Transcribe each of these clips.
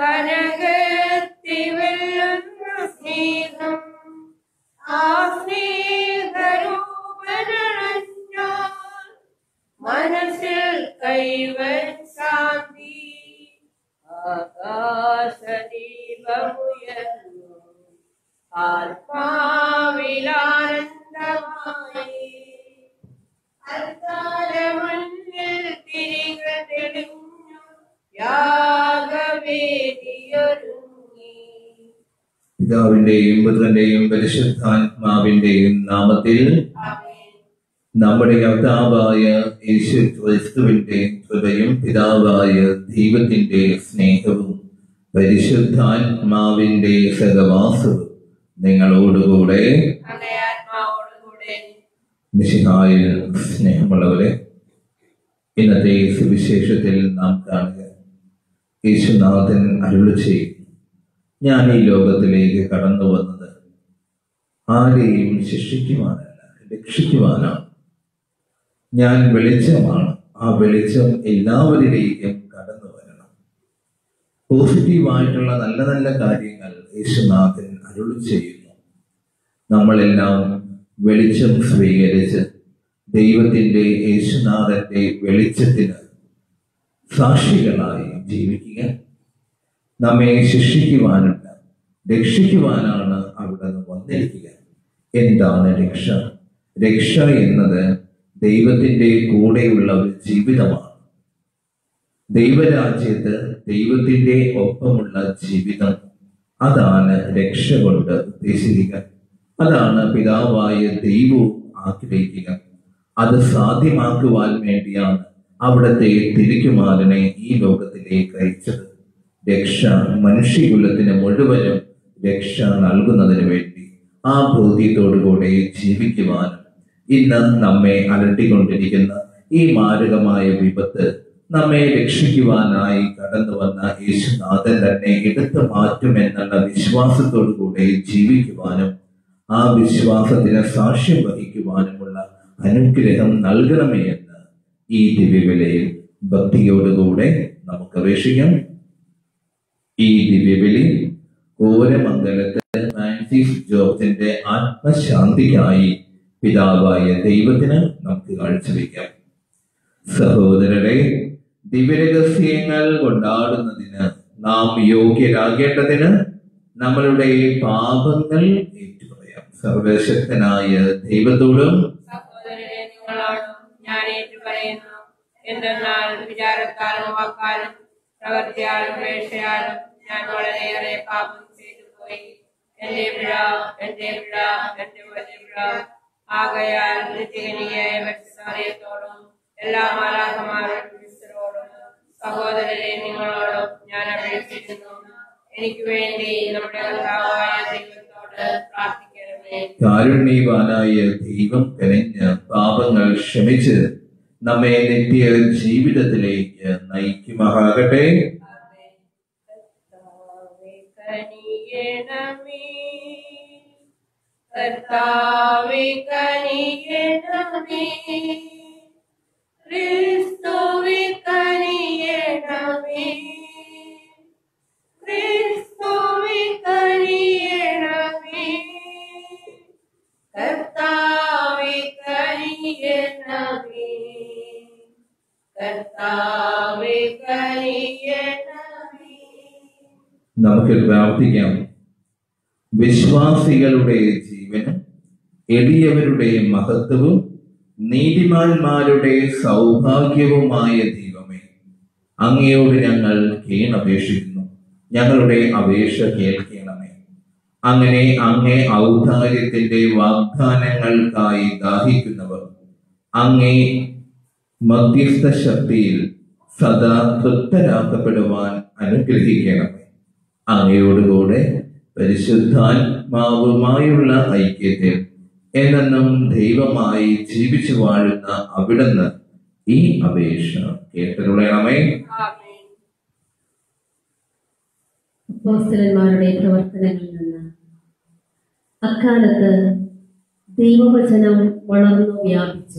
കനകത്തി വെല്ലുന്ന സ്നേഹം ആ സ്നേഹരൂപനണഞ്ഞാൽ മനസ്സിൽ കൈവൻ ശാന്തി ആകാശദീപമുയർന്നു ആത്മാവിലാനന്ദമായി അൽത്താരമുന്നിൽ തിരികെ തെളിഞ്ഞു യാഗവേദിയൊരുങ്ങി പിതാവിന്റെയും പുത്രന്റെയും പരിശുദ്ധാത്മാവിന്റെയും നാമത്തിൽ നമ്മുടെ കർത്താവായ യേശു ക്രിസ്തുവിന്റെ കൃപയും പിതാവായ ദൈവത്തിന്റെ സ്നേഹവും പരിശുദ്ധാത്മാവിന്റെ സഹവാസവും നിങ്ങളോടുകൂടെ അങ്ങേ ആത്മാവോടുകൂടെ നിശിഹായിൽ സ്നേഹമുള്ളവരെ ഇന്നത്തെ സുവിശേഷത്തിൽ നാം കാണുക യേശുനാഥൻ അരുളി ചെയ്യും ഞാൻ ഈ ലോകത്തിലേക്ക് കടന്നു വന്നത് ആരെയും ശിക്ഷിക്കുവാനല്ല രക്ഷിക്കുവാനാണ് ഞാൻ വെളിച്ചമാണ് ആ വെളിച്ചം എല്ലാവരിലേക്കും കടന്നു വരണം പോസിറ്റീവായിട്ടുള്ള നല്ല നല്ല കാര്യങ്ങൾ യേശുനാഥൻ അരുളി ചെയ്യുന്നു നമ്മളെല്ലാം വെളിച്ചം സ്വീകരിച്ച് ദൈവത്തിന്റെ യേശുനാഥന്റെ വെളിച്ചത്തിന് സാക്ഷികളായി ജീവിക്കുക നമ്മെ ശിക്ഷിക്കുവാനല്ല രക്ഷിക്കുവാനാണ് അവിടെ നിന്ന് വന്നിരിക്കുക എന്താണ് രക്ഷ രക്ഷ എന്നത് ദൈവത്തിന്റെ കൂടെയുള്ള ഒരു ജീവിതമാണ് ദൈവരാജ്യത്ത് ദൈവത്തിന്റെ ഒപ്പമുള്ള ജീവിതം അതാണ് രക്ഷ കൊണ്ട് ഉദ്ദേശിക്കുക അതാണ് പിതാവായ ദൈവവും ആഗ്രഹിക്കുക അത് സാധ്യമാക്കുവാൻ വേണ്ടിയാണ് അവിടുത്തെ തിരിക്കുമാരനെ ഈ ലോകത്തിലേക്ക് അയച്ചത് രക്ഷ മനുഷ്യകുലത്തിന് മുഴുവനും രക്ഷ നൽകുന്നതിന് വേണ്ടി ആ ബോധ്യത്തോടുകൂടെ ജീവിക്കുവാനും ഇന്ന് നമ്മെ അലട്ടിക്കൊണ്ടിരിക്കുന്ന ഈ മാരകമായ വിപത്ത് നമ്മെ രക്ഷിക്കുവാനായി കടന്നു വന്ന യേശുനാഥൻ തന്നെ എടുത്തു മാറ്റുമെന്നുള്ള വിശ്വാസത്തോടു കൂടെ ജീവിക്കുവാനും ആ വിശ്വാസത്തിന് സാക്ഷ്യം വഹിക്കുവാനുമുള്ള അനുഗ്രഹം നൽകണമേ എന്ന് ഈ ദിവ്യവിലയിൽ ഭക്തിയോടുകൂടെ നമുക്ക് അപേക്ഷിക്കാം ഈ ദിവ്യബലി കോരമംഗലത്ത് ഫ്രാൻസിസ് ജോർജിന്റെ ആത്മശാന്തിക്കായി പിതാവായ ദൈവത്തിന് നമുക്ക് കാഴ്ചവെക്കാം സഹോദരരെ ദിവ്യരഹസ്യങ്ങൾ കൊണ്ടാടുന്നതിന് നാം യോഗ്യരാകേണ്ടതിന് നമ്മളുടെ പാപങ്ങൾ ഏറ്റുപറയാം സർവശക്തനായ ദൈവത്തോടും സഹോദരരെ നിങ്ങളോടും ഞാൻ ഏറ്റുപറയുന്നു എന്തെന്നാൽ വിചാരത്താലും വാക്കാലും പ്രവൃത്തിയാലും വേഷയാലും ഞാൻ വളരെയേറെ പാപം ചെയ്തു പോയി എന്റെ പിഴ എന്റെ പിഴ എന്റെ വലിയ പിഴ ആകയാൽ നിത്യകനിയായ വ്യക്തിസാലയത്തോടും എല്ലാ മാലാഖമാരോടും വിശ്വരോടും സഹോദരരെ നിങ്ങളോടും ഞാൻ അപേക്ഷിക്കുന്നു എനിക്ക് വേണ്ടി നമ്മുടെ കർത്താവായ ദൈവത്തോട് പ്രാർത്ഥിക്കണമേ കാരുണ്യവാനായ ദൈവം കനിഞ്ഞ് പാപങ്ങൾ ക്ഷമിച്ച് നമ്മെ നിത്യ ജീവിതത്തിലേക്ക് നയിക്കുമാറാകട്ടെ കർത്താവേ കനിയണമേ ക്രിസ്തുവേ കനിയണമേ ക്രിസ്തുവേ കനിയണമേ കർത്താവേ കനിയണമേ കർത്താവേ കനിയണമേ നമുക്ക് പ്രാർത്ഥിക്കാം വിശ്വാസികളുടെ ജീവനും എളിയവരുടെ മഹത്വവും നീതിമാന്മാരുടെ സൗഭാഗ്യവുമായ ദൈവമേ അങ്ങയോട് ഞങ്ങൾ കീണപേക്ഷിക്കുന്നു ഞങ്ങളുടെ അപേക്ഷ കേൾക്കണമേ അങ്ങനെ അങ്ങേ ഔദാര്യത്തിന്റെ വാഗ്ദാനങ്ങൾക്കായി ദാഹിക്കുന്നവർ അങ്ങേ മധ്യസ്ഥ ശക്തിയിൽ സദാ തൃപ്തരാക്കപ്പെടുവാൻ അനുഗ്രഹിക്കണമേ അങ്ങയോടുകൂടെ പരിശുദ്ധാത്മാവുമായുള്ള ഐക്യത്തിൽ എന്നെന്നും ദൈവമായി ജീവിച്ചു വാഴുന്ന അവിടുന്ന് ഈ അപേക്ഷ കേട്ടരുളയണമേ ആമേൻ അപ്പോസ്തലന്മാരുടെ പ്രവർത്തനങ്ങളിൽ നിന്ന് അക്കാലത്ത് ദൈവവചനം വളർന്നു വ്യാപിച്ചു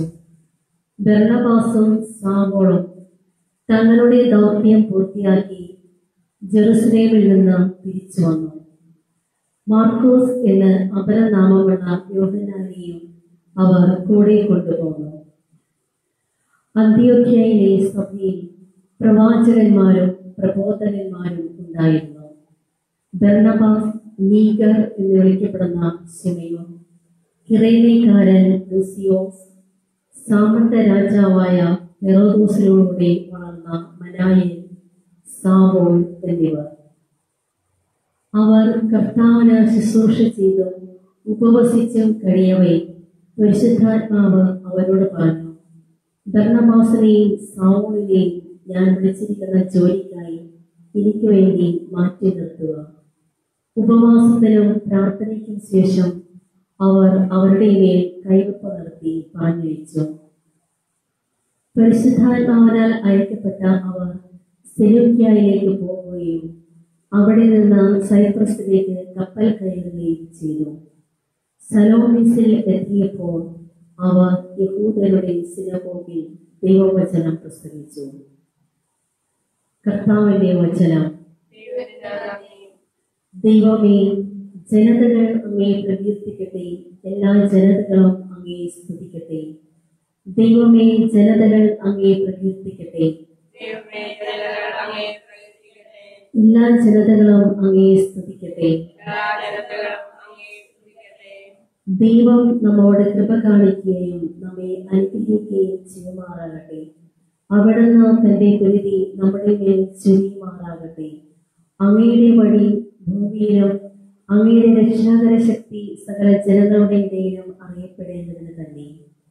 ബർണബാസും സാവോളും തങ്ങളുടെ ദൗത്യം പൂർത്തിയാക്കി ജെറുസലേമിൽ നിന്ന് തിരിച്ചു വന്നു മാർക്കോസ് എന്ന് അപരനാമമുള്ള യോഹനാനെയും അവർ കൂടെ കൊണ്ടുപോന്നു അന്ത്യോഖ്യയിലെ സഭയിൽ പ്രവാചകന്മാരും പ്രബോധകന്മാരും ഉണ്ടായിരുന്നു ബർണബാസ് നീഗർ എന്ന് വിളിക്കപ്പെടുന്ന ശിമയോൻ കിറേനക്കാരൻ ലൂസിയോസ് സാമന്ത രാജാവായ ഹെറോദോസിലൂടെ വളർന്ന മനായൻ സാവോൾ എന്നിവർ അവർ കർത്താവിന് ശുശ്രൂഷ ചെയ്തും ഉപവസിച്ചും കഴിയവേ പരിശുദ്ധാത്മാവ് അവരോട് പറഞ്ഞു ഭരണമാസനെയും സാവോളിനെയും ഞാൻ വിളിച്ചിരിക്കുന്ന ജോലിക്കായി എനിക്ക് വേണ്ടി മാറ്റി നിർത്തുക ഉപവാസത്തിനും പ്രാർത്ഥനയ്ക്കും ശേഷം അവർ അവരുടെ മേൽ കൈവപ്പ് നടത്തി പറഞ്ഞയച്ചു പരിശുദ്ധാത്മാവിനാൽ അയക്കപ്പെട്ട അവർ സെലൂക്യായിലേക്ക് പോവുകയും അവിടെ നിന്ന് സൈപ്രസിലേക്ക് കപ്പൽ കയറുകയും ചെയ്തു സലോമിസിൽ എത്തിയപ്പോൾ അവർ യഹൂദരുടെ സിനഗോഗിൽ ദൈവവചനം പ്രസംഗിച്ചു കർത്താവിന്റെ വചനം ദൈവത്തിന്റെ നന്ദി. ദൈവമേ ജനതകൾ അങ്ങേ പ്രകീർത്തിക്കട്ടെ എല്ലാ ജനതകളും അങ്ങേ സ്തുതിക്കട്ടെ ദൈവമേ ജനതകൾ അങ്ങേ പ്രകീർത്തിക്കട്ടെ ദൈവമേ ജനതകൾ അങ്ങേ പ്രകീർത്തിക്കട്ടെ. എല്ലാ ജനതകളും അങ്ങേ സ്തുതിക്കട്ടെ എല്ലാ ജനതകളും അങ്ങേ സ്തുതിക്കട്ടെ. ദൈവം നമ്മോട് കൃപ കാണിക്കുകയും നമ്മെ അനുഗ്രഹിക്കുകയും ചെയ്യുമാറാകട്ടെ അവിടുന്ന് തന്റെ പ്രീതി നമ്മുടെ മേൽ ചൊരിയുമാറാകട്ടെ അങ്ങയുടെ വഴി ഭൂമിയിലും അങ്ങയുടെ രക്ഷാകര ശക്തി സകല ജനങ്ങളുടെ ഇടയിലും അറിയപ്പെടേണ്ടതിന് തന്നെ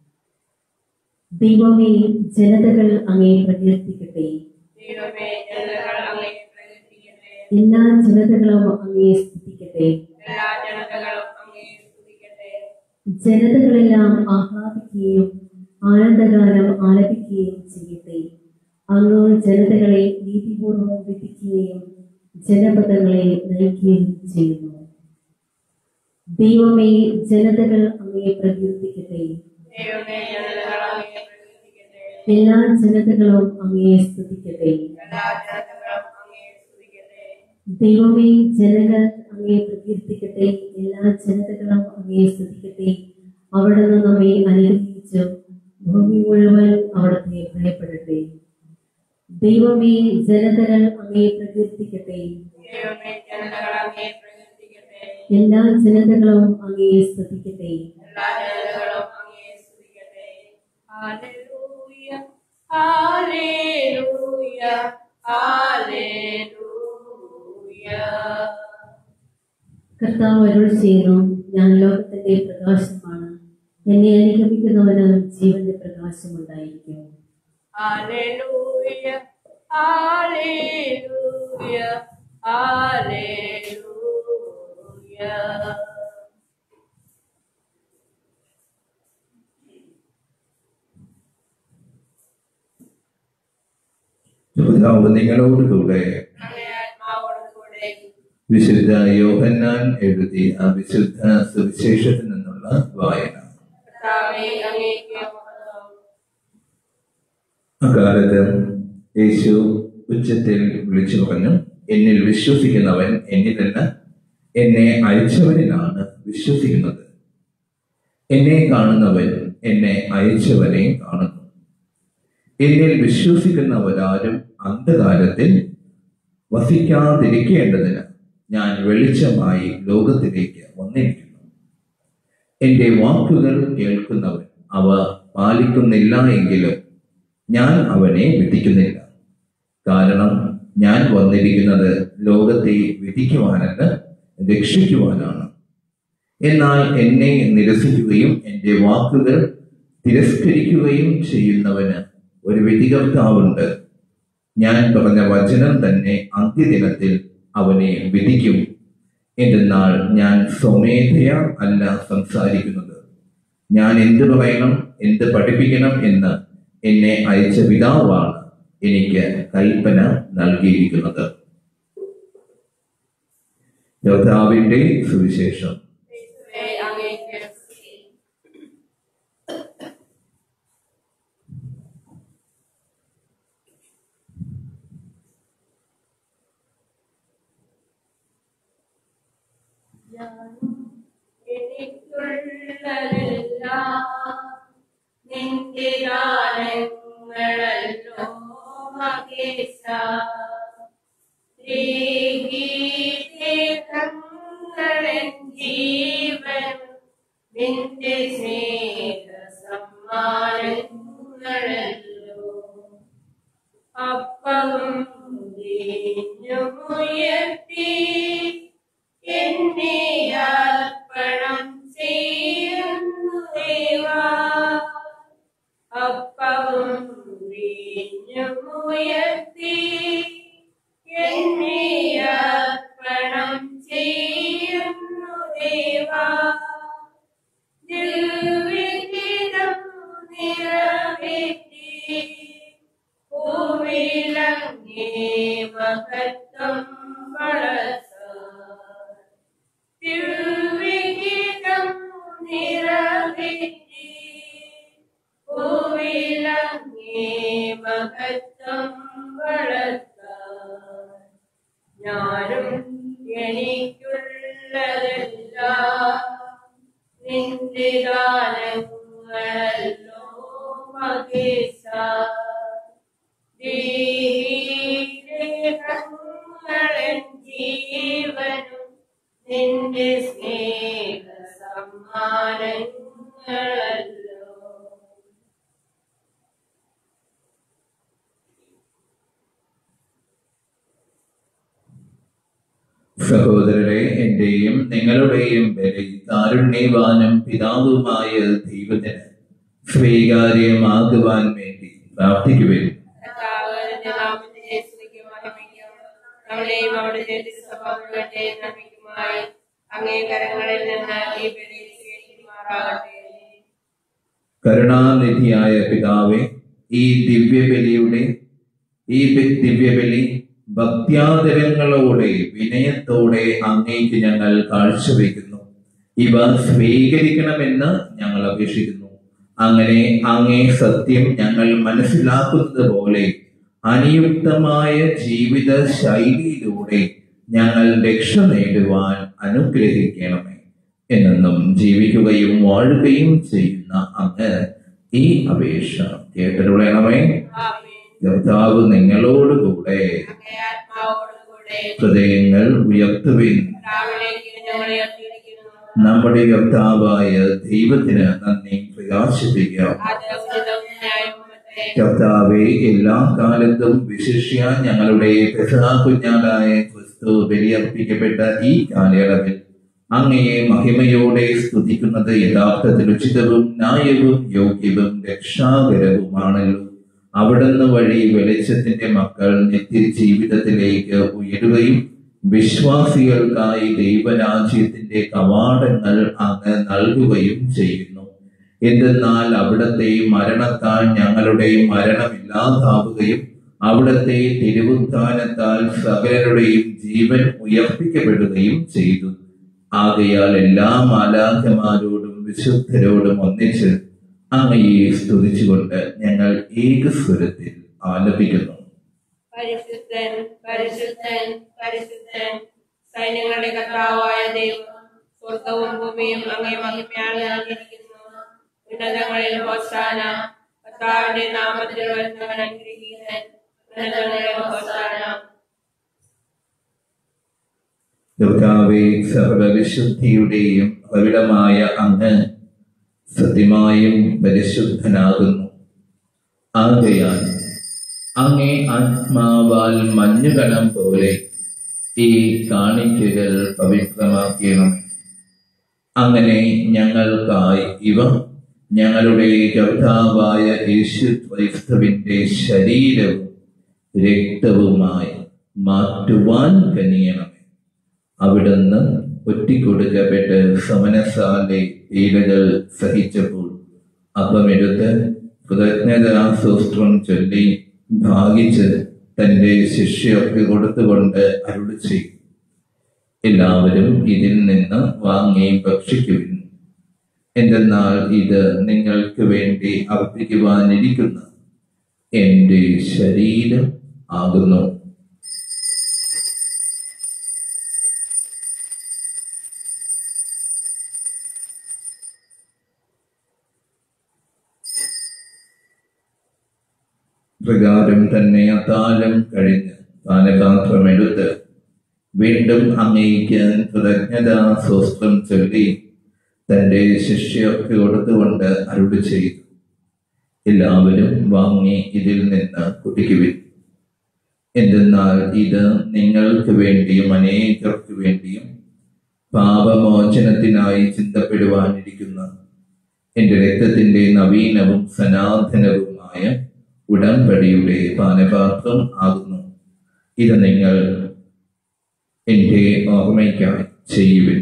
ദൈവമേ ജനതകൾ അങ്ങേ പ്രകീർത്തിക്കട്ടെ ദൈവമേ ജനതകൾ അങ്ങേ പ്രകീർത്തിക്കട്ടെ. എല്ലാ ജനതകളും അങ്ങേ സ്തുതിക്കട്ടെ എല്ലാ ജനതകളും അങ്ങേ സ്തുതിക്കട്ടെ. ജനതകളെല്ലാം ആഹ്ലാദിക്കുകയും ആനന്ദഗാനം ആലപിക്കുകയും ചെയ്യട്ടെ അങ്ങ് ജനതകളെ നീതിപൂർവ്വം വിധിക്കുകയും ജനപദങ്ങളെ നയിക്കുകയും ചെയ്യുന്നു ദൈവമേ ജനതകൾ അങ്ങയെ പ്രകീർത്തിക്കട്ടെ ദൈവമേ ജനതകൾ അങ്ങേ പ്രകീർത്തിക്കട്ടെ. എല്ലാ ജനതകളും അങ്ങയെ സ്തുതിക്കട്ടെ എല്ലാ ജനതകളും അങ്ങേ സ്തുതിക്കട്ടെ. ദൈവമേ ജനങ്ങൾ അങ്ങയെ പ്രകീർത്തിക്കട്ടെ എല്ലാ ജനതകളും അങ്ങയെ സ്തുതിക്കട്ടെ അവിടുന്ന് നമ്മെ അനുഗ്രഹിച്ചു ഭൂമി മുഴുവൻ അവിടുത്തെ ഭയപ്പെടട്ടെ ദൈവമേ ജനതകൾ അങ്ങയെ പ്രകീർത്തിക്കട്ടെ ദൈവമേ ജനതകൾ അങ്ങേ പ്രകീർത്തിക്കട്ടെ. എല്ലാ ജനതകളും അങ്ങയെ സ്തുതിക്കട്ടെ എല്ലാ ജനതകളും അങ്ങേ സ്തുതിക്കട്ടെ. Hallelujah, hallelujah, hallelujah. കർത്താവ് അരുൾ ചെയ്യുന്നു ഞാൻ ലോകത്തിന്റെ പ്രകാശമാണ് എന്നെ അനുഗമിക്കുന്നവന് ജീവന്റെ പ്രകാശമുണ്ടായിരിക്കും ഹല്ലേലൂയ, ഹല്ലേലൂയ, ഹല്ലേലൂയ. കർത്താവ് നിങ്ങളോടുകൂടെ അങ്ങേ ആത്മാവോടുകൂടെ വിശുദ്ധ യോഹന്നാൻ എഴുതി ആ വിശുദ്ധ സുവിശേഷത്തിൽ നിന്നുള്ള വായന കർത്താവേ, അങ്ങേക്ക് മഹത്വം. അക്കാലത്ത് യേശു ഉച്ചത്തിൽ വിളിച്ചു പറഞ്ഞു എന്നിൽ വിശ്വസിക്കുന്നവൻ എന്നിലല്ല എന്നെ അയച്ചവനിലാണ് വിശ്വസിക്കുന്നത് എന്നെ കാണുന്നവൻ എന്നെ അയച്ചവനെ കാണുന്നു എന്നിൽ വിശ്വസിക്കുന്നവരാരും അന്ധകാരത്തിൽ വസിക്കാതിരിക്കേണ്ടതിന് ഞാൻ വെളിച്ചമായി ലോകത്തിലേക്ക് വന്നിരിക്കുന്നു എന്റെ വാക്കുകൾ കേൾക്കുന്നവൻ അവ പാലിക്കുന്നില്ല എങ്കിലും ഞാൻ അവനെ വിധിക്കുന്നില്ല കാരണം ഞാൻ വന്നിരിക്കുന്നത് ലോകത്തെ വിധിക്കുവാനല്ല രക്ഷിക്കുവാനാണ് എന്നാൽ എന്നെ നിരസിക്കുകയും എന്റെ വാക്കുകൾ തിരസ്കരിക്കുകയും ചെയ്യുന്നവന് ഒരു വിധികർത്താവുണ്ട് ഞാൻ പറഞ്ഞ വചനം തന്നെ അന്ത്യദിനത്തിൽ അവനെ വിധിക്കും എന്തെന്നാൽ ഞാൻ സ്വമേധയ അല്ല സംസാരിക്കുന്നത് ഞാൻ എന്ത് പറയണം എന്ത് പഠിപ്പിക്കണം എന്ന് എന്നെ അയച്ച പിതാവാണ് എനിക്ക് കൽപ്പന നൽകിയിരിക്കുന്നത് യോദ്ധാവിന്റെ സുവിശേഷം യേശുവേ, അങ്ങേക്ക് സ്തുതി. നിന്റെ ദാനങ്ങളല്ലോ മകേശ ീതങ്ങളൻ ജീവൻ നിന്റെ സ്നേഹ സമ്മാനങ്ങളല്ലോ അപ്പവും വീഞ്ഞുമുയർത്തി എന്നെ അർപ്പണം ചെയ്യുന്നു ദേവാ അപ്പവും വീഞ്ഞുമുയർത്തി എന്നെ അർപ്പണം ചെയ്യുന്നു ദേവാ ദിവ്യഗീതം നിറവേറ്റി ഭൂമിയിലങ്ങേ മഹത്വം വളർത്താൻ ദിവ്യഗീതം നിറവേറ്റി ഭൂമിയിലങ്ങേ മഹത്വം വളർത്താൻ ഞാനും എനിക്കുള്ളതെല്ലാം നിന്റെ ദാനങ്ങളല്ലോ മകേശ ദീർഘങ്ങളൻ ജീവനും നിന്റെ സ്നേഹ സമ്മാനങ്ങളല്ലോ സഹോദരരെ എന്റെയും നിങ്ങളുടെയും ബലി കാരുണ്യവാനും പിതാവുമായ ദൈവത്തിന് സ്വീകാര്യമാകുവാൻ വേണ്ടി പ്രാർത്ഥിക്കുവേൻ കർത്താവിന്റെ നാമത്തിനെ സ്തുതിക്കും മഹിമയ്ക്കും നമ്മുടെയും അവിടുത്തെ തിരുസഭ മുഴുവന്റെയും നന്മയ്ക്കുമായി അങ്ങേ കരങ്ങളിൽ നിന്ന് ഈ ബലി സ്വീകരിക്കുമാറാകട്ടെ കരുണാനിധിയായ പിതാവെ ഈ ദിവ്യബലിയുടെ ഈ ബി- ദിവ്യബലി ഭക്ത്യാദരങ്ങളോടെ വിനയത്തോടെ അങ്ങേക്ക് ഞങ്ങൾ കാഴ്ചവെക്കുന്നു ഇവ സ്വീകരിക്കണമെന്ന് ഞങ്ങൾ അപേക്ഷിക്കുന്നു അങ്ങനെ അങ്ങേ സത്യം ഞങ്ങൾ മനസ്സിലാക്കുന്നത് പോലെ അനുയുക്തമായ ജീവിത ശൈലിയിലൂടെ ഞങ്ങൾ രക്ഷ നേടുവാൻ അനുഗ്രഹിക്കണമേ എന്നെന്നും ജീവിക്കുകയും വാഴുകയും ചെയ്യുന്ന അങ്ങ് ഈ അപേക്ഷ കേട്ടിട്ടുള്ളണമേ ആമേൻ കർത്താവ് നിങ്ങളോടുകൂടെ അങ്ങേ ആത്മാവോടുകൂടെ ഹൃദയങ്ങൾ ഉയർത്തുവിൻ രാവിലേക്ക് ഞങ്ങളെ അർപ്പിക്കുന്നു നമ്മുടെ കർത്താവായ ദൈവത്തിന് നന്ദി പ്രകാശിപ്പിക്കാം അത് ഉചിതവും ന്യായവുമത്രേ. കർത്താവെ എല്ലാ കാലത്തും വിശിഷ്യ ഞങ്ങളുടെ പെസഹ കുഞ്ഞാടായ ക്രിസ്തു ബലിയർപ്പിക്കപ്പെട്ട ഈ കാലയളവിൽ അങ്ങയെ മഹിമയോടെ സ്തുതിക്കുന്നത് യഥാർത്ഥത്തിൽ ഉചിതവും ന്യായവും യോഗ്യവും രക്ഷാകരവുമാണല്ലോ അവിടുന്ന് വഴി വെളിച്ചത്തിന്റെ മക്കൾ നിത്യ ജീവിതത്തിലേക്ക് ഉയരുകയും വിശ്വാസികൾക്കായി ദൈവരാജ്യത്തിന്റെ കവാടങ്ങൾ അങ്ങ് നൽകുകയും ചെയ്യുന്നു എന്തെന്നാൽ അവിടത്തെ മരണത്താൽ ഞങ്ങളുടെ മരണമില്ലാതാവുകയും അവിടത്തെ തിരുവുത്ഥാനത്താൽ സകലരുടെയും ജീവൻ ഉയർപ്പിക്കപ്പെടുകയും ചെയ്തു ആകയാൽ എല്ലാ മാലാഖമാരോടും വിശുദ്ധരോടും ഒന്നിച്ച് അങ്ങയെ സ്തുതിച്ചുകൊണ്ട് ഞങ്ങൾ ഏകസ്വരത്തിൽ ആലപിക്കുന്നു പരിശുദ്ധൻ പരിശുദ്ധൻ പരിശുദ്ധൻ സൈന്യങ്ങളുടെ കർത്താവായ ദൈവം സ്വർഗവും ഭൂമിയും അങ്ങേ മഹിമയാൽ നിറഞ്ഞിരിക്കുന്നു ഉന്നതങ്ങളിൽ ഹോസാന കർത്താവിന്റെ നാമത്തിൽ വരുന്നവൻ അനുഗ്രഹീതൻ ഉന്നതങ്ങളിൽ ഹോസാന കർത്താവെ സർവവിശുദ്ധിയുടെയും അവിടമായ അങ്ങ് സത്യമായും പരിശുദ്ധനാകുന്നു ആകയാൽ അങ്ങേ ആത്മാവാൽ മഞ്ഞുകണം പോലെ ഈ കാണിക്കകൾ പവിത്രമാക്കണമേ അങ്ങനെ ഞങ്ങൾക്കായി ഇവ ഞങ്ങളുടെ കർത്താവായ യേശു ക്രൈസ്തവിന്റെ ശരീരവും രക്തവുമായി മാറ്റുവാൻ കനിയണമേ അവിടുന്ന് ഒറ്റിക്കൊടുക്കപ്പെട്ട് സമനസാലെ പീഡകൾ സഹിച്ചപ്പോൾ അപ്പമെടുത്ത് കൃതജ്ഞതാസൂത്രം ചൊല്ലി ഭാഗിച്ച് തന്റെ ശിഷ്യർക്ക് കൊടുത്തുകൊണ്ട് അരുളി ചെയ്തു എല്ലാവരും ഇതിൽ നിന്ന് വാങ്ങി ഭക്ഷിക്കുവിൻ എന്തെന്നാൽ ഇത് നിങ്ങൾക്ക് വേണ്ടി അർപ്പിക്കുവാനിരിക്കുന്ന എന്റെ ശരീരം ആകുന്നു അപ്രകാരം തന്നെ അത്താഴം കഴിഞ്ഞ് പാനപാത്രമെടുത്ത് വീണ്ടും അങ്ങേക്ക് കൃതജ്ഞതാ സ്വസ്ത്രം ചൊല്ലി തന്റെ ശിഷ്യർക്ക് കൊടുത്തുകൊണ്ട് അരുളി ചെയ്തു എല്ലാവരും വാങ്ങി ഇതിൽ നിന്ന് കുടിക്കുവിൻ എന്തെന്നാൽ ഇത് നിങ്ങൾക്ക് വേണ്ടിയും അനേകർക്ക് വേണ്ടിയും പാപമോചനത്തിനായി ചിന്തപ്പെടുവാനിരിക്കുന്ന എന്റെ രക്തത്തിന്റെ നവീനവും സനാതനവുമായ ഉടമ്പടിയുടെ പാനപാത്രം ആകുന്നു ഇത് നിങ്ങൾ എന്റെ ഓർമ്മയ്ക്കായി ചെയ്യുവിൻ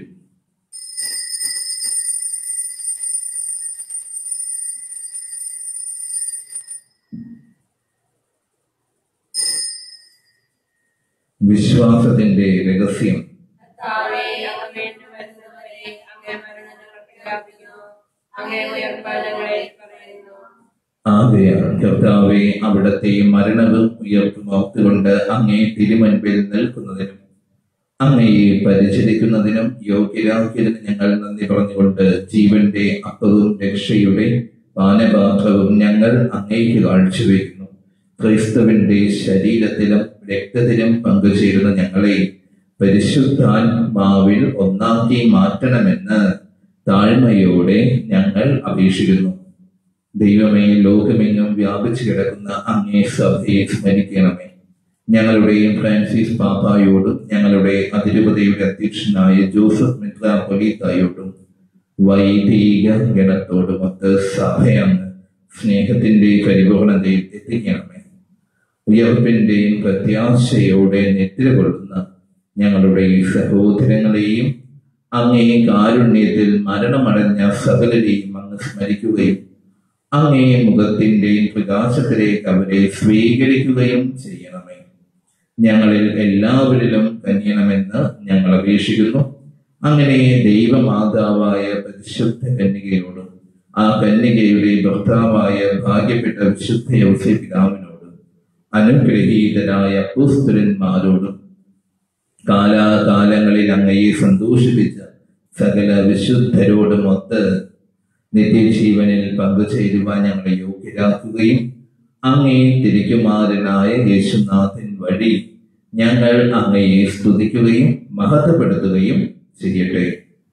വിശ്വാസത്തിന്റെ രഹസ്യം കർത്താവേ, അങ്ങ് വീണ്ടും വരുന്നതുവരെ അങ്ങേ മരണം ഞങ്ങൾ പ്രഖ്യാപിക്കുന്നു. അങ്ങേ ഉയർപ്പ് ഞങ്ങളെ പറയുന്നു. ആകയാൽ കർത്താവെ അവിടത്തെ മരണവും ഉയർപ്പും ഓർത്തുകൊണ്ട് അങ്ങേ തിരുമുൻപിൽ നിൽക്കുന്നതിനും അങ്ങയെ പരിചരിക്കുന്നതിനും യോഗ്യരാക്കിയതിന് ഞങ്ങൾ നന്ദി പറഞ്ഞുകൊണ്ട് ജീവന്റെ അപ്പവും രക്ഷയുടെ പാനപാത്രവും ഞങ്ങൾ അങ്ങേക്ക് കാഴ്ചവെക്കുന്നു ക്രൈസ്തവിന്റെ ശരീരത്തിലും രക്തത്തിലും പങ്കുചേരുന്ന ഞങ്ങളെ പരിശുദ്ധാത്മാവിൽ ഒന്നാക്കി മാറ്റണമെന്ന് താഴ്മയോടെ ഞങ്ങൾ അപേക്ഷിക്കുന്നു ദൈവമേ ലോകമെങ്ങും വ്യാപിച്ചു കിടക്കുന്ന അങ്ങേ സഭയെ സ്മരിക്കണമേ ഞങ്ങളുടെയും ഫ്രാൻസിസ് പാപ്പായോടും ഞങ്ങളുടെ അതിരൂപതയുടെ അധ്യക്ഷനായ ജോസഫ് മിത്രാപൊലീത്തായോടും വൈദിക ഗണത്തോടുമൊത്ത് സഭയങ്ങ് സ്നേഹത്തിന്റെ പരിപൂർണതയിൽ എത്തിക്കണമേ ഉയർപ്പിന്റെയും പ്രത്യാശയോടെ നെറ്റില കൊള്ളുന്ന ഞങ്ങളുടെ സഹോദരങ്ങളെയും അങ്ങേ കാരുണ്യത്തിൽ മരണമടഞ്ഞ സകലരെയും അങ്ങ് സ്മരിക്കുകയും അങ്ങേ മുഖത്തിന്റെയും പ്രകാശത്തിലേക്ക് അവരെ സ്വീകരിക്കുകയും ചെയ്യണമേ ഞങ്ങളിൽ എല്ലാവരിലും കനിയണമെന്ന് ഞങ്ങൾ അപേക്ഷിക്കുന്നു അങ്ങനെ ദൈവമാതാവായ പരിശുദ്ധ കന്യകയോടും ആ കന്യകയുടെ ഭർത്താവായ ഭാഗ്യപ്പെട്ട വിശുദ്ധ യൗസേ പിതാവിനോടും അനുഗ്രഹീതരായ പുസ്തരന്മാരോടും കാലാകാലങ്ങളിൽ അങ്ങയെ സന്തോഷിപ്പിച്ച സകല വിശുദ്ധരോടുമൊത്ത് നിത്യജീവനിൽ പങ്കുചേരുവാൻ ഞങ്ങളെ യോഗ്യരാക്കുകയും അങ്ങേ തിരിക്കുമാരനായ യേശുനാഥൻ വഴി ഞങ്ങൾ അങ്ങയെ സ്തുതിക്കുകയും മഹത്വപ്പെടുത്തുകയും ചെയ്യട്ടെ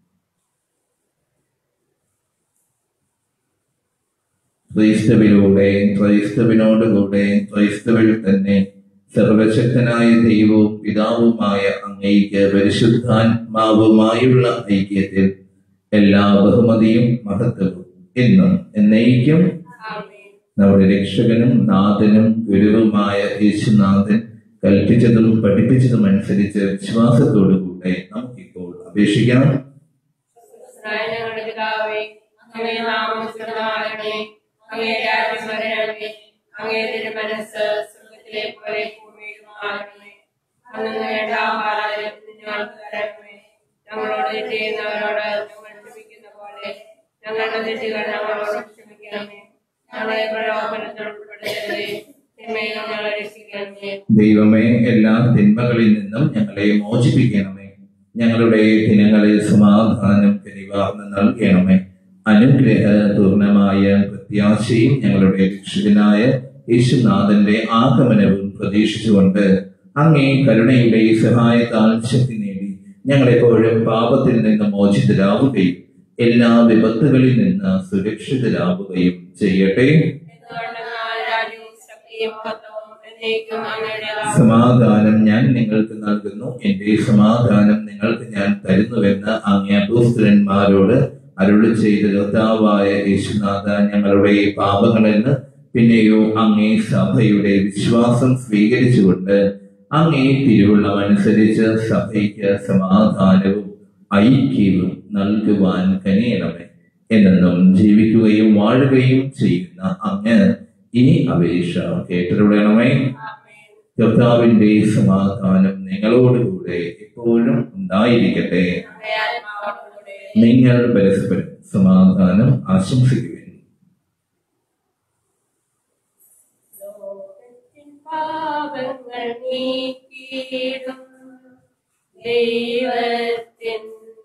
ക്രൈസ്തവിലൂടെ ക്രൈസ്തവിനോടുകൂടെ ക്രൈസ്തവിൽ തന്നെ സർവശക്തനായ ദൈവവും പിതാവുമായ അങ്ങയ്ക്ക് പരിശുദ്ധാത്മാവുമായുള്ള ഐക്യത്തിൽ എല്ലാ ബഹുമതിയും മഹത്വവും എന്നും എന്നേക്കും ആമേൻ. നമ്മുടെ രക്ഷകനും നാഥനും ഗുരുവുമായ യേശുനാഥൻ കൽപ്പിച്ചതും പഠിപ്പിച്ചതും അനുസരിച്ച് വിശ്വാസത്തോടുകൂടെ നമുക്കിപ്പോൾ അപേക്ഷിക്കാം സ്വർഗ്ഗസ്ഥനായ ഞങ്ങളുടെ പിതാവേ, അങ്ങേ നാമം ഉന്നതമാകണമേ. അങ്ങേ രാജ്യം വരണമേ. അങ്ങേ തിരുമനസ്സ് സ്വർഗ്ഗത്തിലെ പോലെ ഭൂമിയിലും ആകണമേ. അന്നു വേണ്ട ആഹാരം ഇന്ന് ഞങ്ങൾക്ക് തരണമേ. ഞങ്ങളോട് തെറ്റ് ചെയ്യുന്നവരോട് ഞങ്ങൾ ക്ഷമിക്കുന്ന പോലെ ഞങ്ങളുടെ തെറ്റുകൾ ഞങ്ങളോട് ക്ഷമിക്കണമേ ഞങ്ങളെ പ്രലോഭനത്തിൽ ഉൾപ്പെടുത്തരുതേ തിന്മയിൽ നിന്ന് ഞങ്ങളെ രക്ഷിക്കണമേ ദൈവമേ എല്ലാ തിന്മകളിൽ നിന്നും ഞങ്ങളെ മോചിപ്പിക്കണമേ ഞങ്ങളുടെ ദിനങ്ങളിൽ സമാധാനം കനിവാർന്ന് നൽകണമേ അനുഗ്രഹ പൂർണ്ണമായ പ്രത്യാശയും ഞങ്ങളുടെ രക്ഷകനായ യേശുനാഥന്റെ ആഗമനവും പ്രതീക്ഷിച്ചുകൊണ്ട് അങ്ങേ കരുണയുടെ സഹായത്താൽ ശക്തി നേടി ഞങ്ങളെപ്പോഴും പാപത്തിൽ നിന്ന് മോചിതരാവുകയും എല്ലാ വിപത്തുകളിൽ നിന്ന് സുരക്ഷിതരാവുകയും ചെയ്യട്ടെ എന്തുകൊണ്ടെന്നാൽ രാജ്യവും ശക്തിയും മഹത്വവും എന്നേക്കും അങ്ങയുടേതാണ് സമാധാനം ഞാൻ നിങ്ങൾക്ക് നൽകുന്നു എന്റെ സമാധാനം നിങ്ങൾക്ക് ഞാൻ തരുന്നുവെന്ന് അങ്ങേ അപ്പോസ്തലന്മാരോട് അരുളി ചെയ്ത കർത്താവായ യേശുനാഥ ഞങ്ങളുടെ പാപങ്ങളിൽ നിന്ന് പിന്നെയോ അങ്ങേ സഭയുടെ വിശ്വാസം സ്വീകരിച്ചുകൊണ്ട് അങ്ങേ തിരുവുള്ളം അനുസരിച്ച് സഭയ്ക്ക് സമാധാനവും ഐക്യവും നൽകുവാൻ കനിയണമേ എന്നെന്നും ജീവിക്കുകയും വാഴുകയും ചെയ്യുന്ന അങ്ങ് ഈ അപേക്ഷ കേട്ടിരുടണമേ ആമേൻ കർത്താവിന്റെ സമാധാനം നിങ്ങളോടുകൂടെ എപ്പോഴും ഉണ്ടായിരിക്കട്ടെ നമ്മുടെ ആത്മാവോടുകൂടെ നിങ്ങൾ പരസ്പരം സമാധാനം ആശംസിക്കുവിൻ ലോകത്തിൻ പാപങ്ങൾ നീക്കിയിടും ദൈവത്തിൻ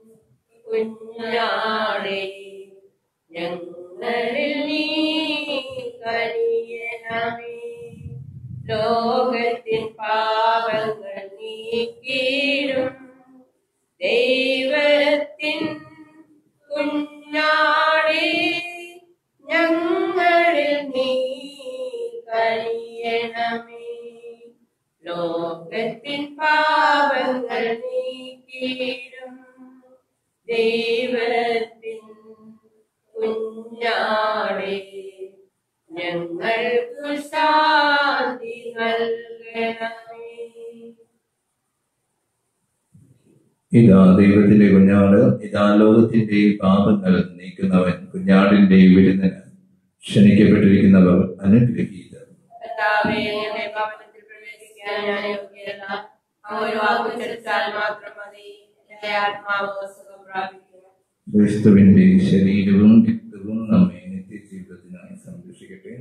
കുഞ്ഞാടേ ഞങ്ങളിൽ നീ കനിയണമേ പാപങ്ങൾ നീക്കിയിടും ദൈവത്തിൻ കുഞ്ഞാടേ ഞങ്ങളിൽ നീ കഴിയണമേ ലോകത്തിൻ പാപങ്ങൾ നീക്കിയിടും ദൈവത്തിൻ കുഞ്ഞാടേ ഞങ്ങൾക്ക് ശാന്തി നൽകണമേ ഇതാ ദൈവത്തിന്റെ കുഞ്ഞാട് ഇതാ ലോകത്തിന്റെ പാപങ്ങൾ നീക്കുന്നവൻ കുഞ്ഞാടിന്റെ വിരുന്നിന് ക്ഷണിക്കപ്പെട്ടിരിക്കുന്നവർ അനുഗ്രഹീതർ കർത്താവേ, ഞങ്ങളുടെ ഭവനത്തിൽ പ്രവേശിക്കാൻ ഞാൻ യോഗ്യരല്ല. അങ്ങ് ഒരു വാക്ക് ഉച്ചരിച്ചാൽ മാത്രം മതി എന്റെ ആത്മാവ് സുഖം പ്രാപിക്കും ക്രിസ്തുവിന്റെ ശരീരവും രക്തവും നമ്മെ നിത്യജീവിതത്തിനായി സംരക്ഷിക്കട്ടെ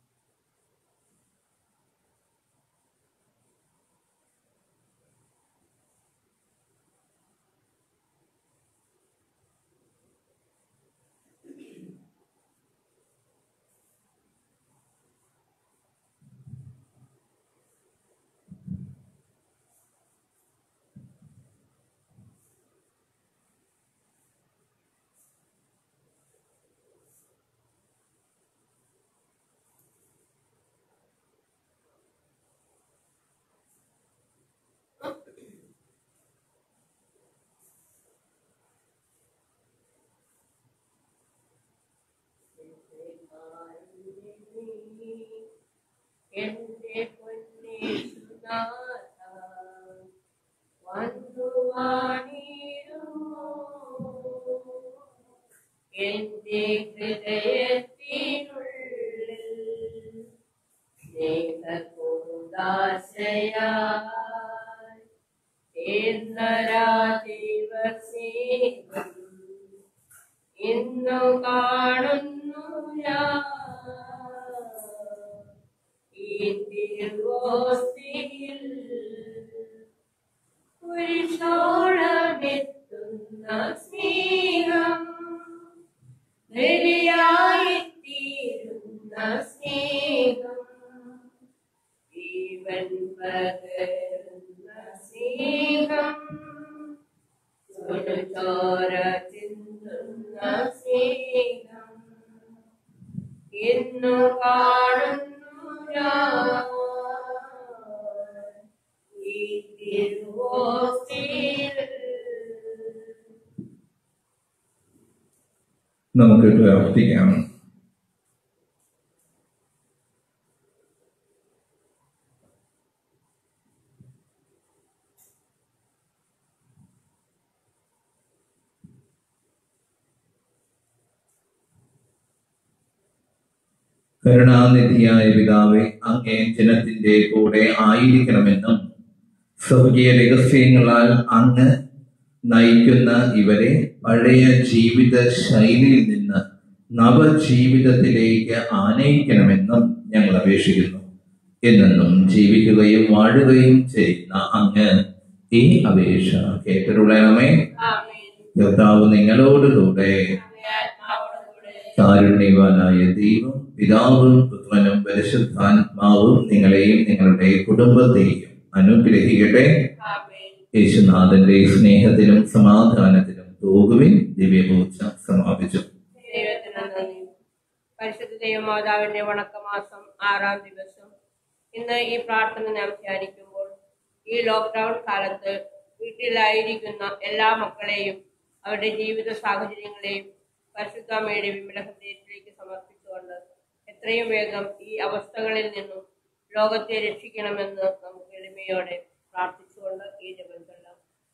എന്റെ പൊന്നേശുനാഥ, വന്നുവാണിടുമോ? എന്റെ ഹൃദയത്തിനുള്ളിൽ സ്നേഹപൂന്താശയായി തീർന്നരാജീവസ്നേഹം ഇന്നു കാണുന്നു ഞാൻ ഈ തിരുവോസ്തിയിൽ പുരുഷോളമെത്തുന്ന സ്നേഹം നെരിയായിത്തീരുന്ന സ്നേഹം ജീവൻ പകരുന്ന സ്നേഹം ചോര ചിന്തുന്ന സ്നേഹം ഇന്നു കാണുന്നു ഞാൻ ഈ തിരുവോസ്തിയിൽ നമുക്ക് പ്രാർത്ഥിക്കാം കരുണാനിധിയായ പിതാവെ അങ്ങേ ജനത്തിന്റെ കൂടെ ആയിരിക്കണമെന്നും സ്വർഗീയ രഹസ്യങ്ങളാൽ അങ്ങ് നയിക്കുന്ന ഇവരെ പഴയ ജീവിത ശൈലിയിൽ നിന്ന് നവജീവിതത്തിലേക്ക് ആനയിക്കണമെന്നും ഞങ്ങൾ അപേക്ഷിക്കുന്നു എന്നെന്നും ജീവിക്കുകയും വാഴുകയും ചെയ്യുന്ന അങ്ങ് ഈ അപേക്ഷ കേട്ടിട്ടുള്ളണമേ ആമേൻ കർത്താവ് നിങ്ങളോടുകൂടെ അങ്ങേ ആത്മാവോടുകൂടെ കാരുണ്യവാനായ ദൈവം പിതാവും പുത്രനും പരിശുദ്ധാത്മാവും നിങ്ങളെയും നിങ്ങളുടെ കുടുംബത്തെയും അനുഗ്രഹിക്കട്ടെ ആമേൻ യേശുനാഥന്റെ സ്നേഹത്തിലും സമാധാനത്തിലും പോകുവിൻ ദിവ്യപൂജ സമാപിച്ചു ദൈവത്തിന് നന്ദി പരിശുദ്ധ ദൈവമാതാവിന്റെ വണക്കമാസം ആറാം ദിവസം ഇന്ന് ഈ പ്രാർത്ഥന നാം ധ്യാനിക്കുമ്പോൾ ഈ ലോക്ക്ഡൌൺ കാലത്ത് വീട്ടിലായിരിക്കുന്ന എല്ലാ മക്കളെയും അവരുടെ ജീവിത സാഹചര്യങ്ങളെയും പരിശുദ്ധമ്മയുടെ വിമല ഹൃദയത്തിലേക്ക് സമർപ്പിച്ചുകൊണ്ട് എത്രയും വേഗം ഈ അവസ്ഥകളിൽ നിന്നും ലോകത്തെ രക്ഷിക്കണമെന്ന് നമുക്ക് എളിമയോടെ പ്രാർത്ഥിച്ചുകൊണ്ട് ഈ ജപം ചൊല്ലാം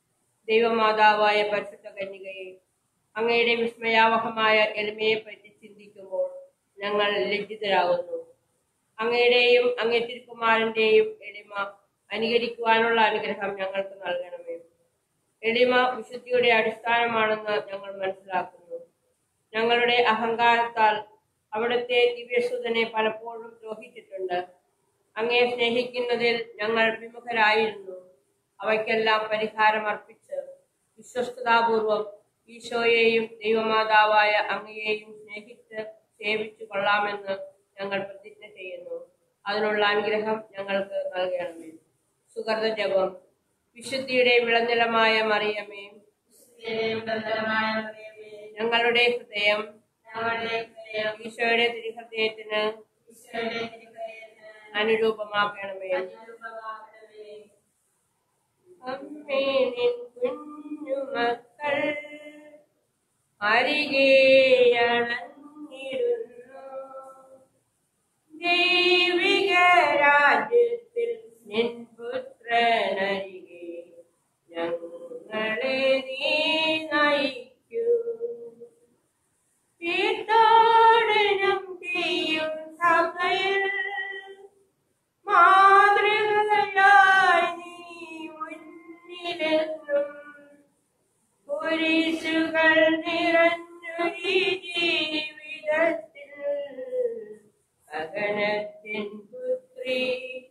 ദൈവമാതാവായ പരിശുദ്ധ കന്യകയെ അങ്ങയുടെ വിസ്മയാവഹമായ എളിമയെ പറ്റി ചിന്തിക്കുമ്പോൾ ഞങ്ങൾ ലജ്ജിതരാകുന്നു അങ്ങയുടെയും അങ്ങേ തിരുക്കുമാരന്റെയും എളിമ അനുകരിക്കുവാനുള്ള അനുഗ്രഹം ഞങ്ങൾക്ക് നൽകണമേ എളിമ വിശുദ്ധിയുടെ അടിസ്ഥാനമാണെന്ന് ഞങ്ങൾ മനസ്സിലാക്കുന്നു ഞങ്ങളുടെ അഹങ്കാരത്താൽ അവിടുത്തെ ദിവ്യസുതനെ പലപ്പോഴും ദ്രോഹിച്ചിട്ടുണ്ട് അങ്ങയെ സ്നേഹിക്കുന്നതിൽ ഞങ്ങൾ വിമുഖരായിരുന്നു അവയ്ക്കെല്ലാം പരിഹാരം അർപ്പിച്ച് വിശ്വസ്തതാപൂർവം ഈശോയെയും ദൈവമാതാവായ അങ്ങയെയും സ്നേഹിച്ച് സേവിച്ചു കൊള്ളാമെന്ന് ഞങ്ങൾ പ്രതിജ്ഞ ചെയ്യുന്നു അതിനുള്ള അനുഗ്രഹം ഞങ്ങൾക്ക് നൽകണമേ സുഹൃത ജപം വിശുദ്ധിയുടെ വിളനിലമായ മറിയമേ ഞങ്ങളുടെ ഹൃദയം ഈശോയുടെ തിരുഹൃദയത്തിന് അനുരൂപമാക്കണമേ അമ്മേ നിൻ കുഞ്ഞുമക്കൾ അരികെ അണഞ്ഞിരുന്നു ദൈവിക രാജ്യത്തിൽ നിൻ പുത്രനരികെ ഞങ്ങളെ നീ നയിക്കൂ തീർത്ഥാടനം ചെയ്യും സഭയിൽ മാതൃകയായി നീ മുന്നിലെന്നും കുരിശുകൾ നിറഞ്ഞൊരു ജീവിതത്തിൽ സകനത്തിൻ പുത്രി